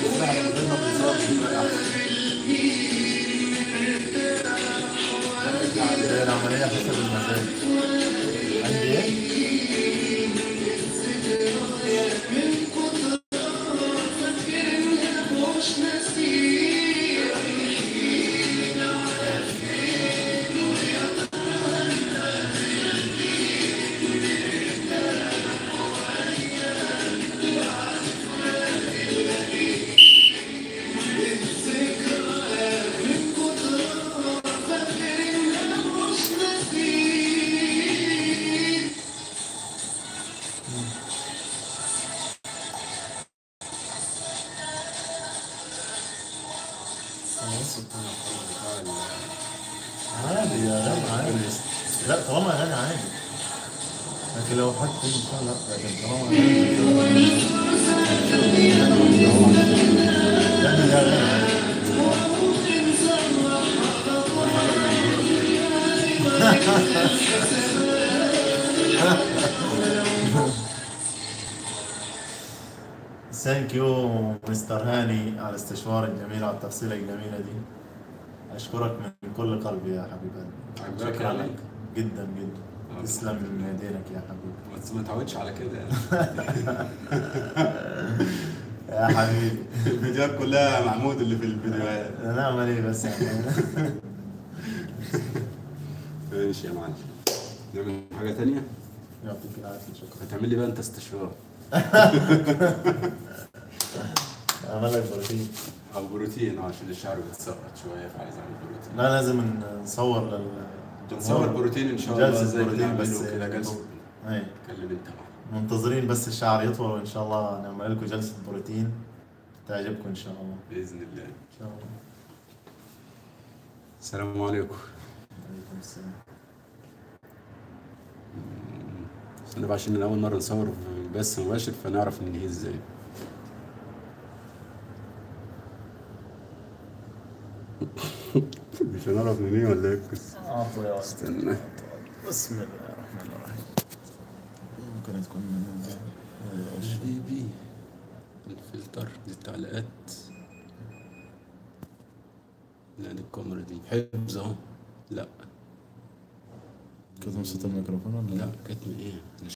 لا من غير ما بيصاب بيبقى أحسن. هي العملية حسب المزاج عندي ايه؟ عادي يا غالي عادي لا طالما اغاني عادي لكن لو حد كل لا لكن طالما اغاني يعني ده أغاني عادي. ثانك يو مستر هاني على الاستشوار الجميل على التفصيلة الجميلة دي أشكرك من كل قلبي يا حبيب قلبي عجبك شكرا يعني؟ لك جدا جدا آه. تسلم من يدينك يا حبيبي بس ما تعودش على كده يعني يا حبيبي الفيديوهات كلها محمود اللي في الفيديوهات انا اعمل ايه بس يعني ماشي يا معلم نعمل حاجة تانية يعطيك العافية شكرا هتعمل لي بقى انت استشوار اعمل لك بروتين او بروتين اه عشان الشعر بيتسقط شوية فعايز اعمل بروتين لا لازم نصور لل نصور بروتين ان شاء الله جلسة زي ما بروتين بنعمله بس كده جلسة اي اتكلم انت بقى منتظرين بس الشعر يطول وان شاء الله نعمل لكم جلسة بروتين تعجبكم ان شاء الله بإذن الله ان شاء الله السلام عليكم عليكم السلام بس انا بقى عشان اول مرة نصور في بث مباشر فنعرف ننهيه ازاي مش هنعرف ننهيه ولا ايه القصة؟ عفوا يا استنى بسم الله الرحمن الرحيم ممكن تكون من حبيبي الفلتر دي التعليقات لا دي الكاميرا دي حفظ اهو لا كتب صوت الميكروفون ولا لا كاتم ايه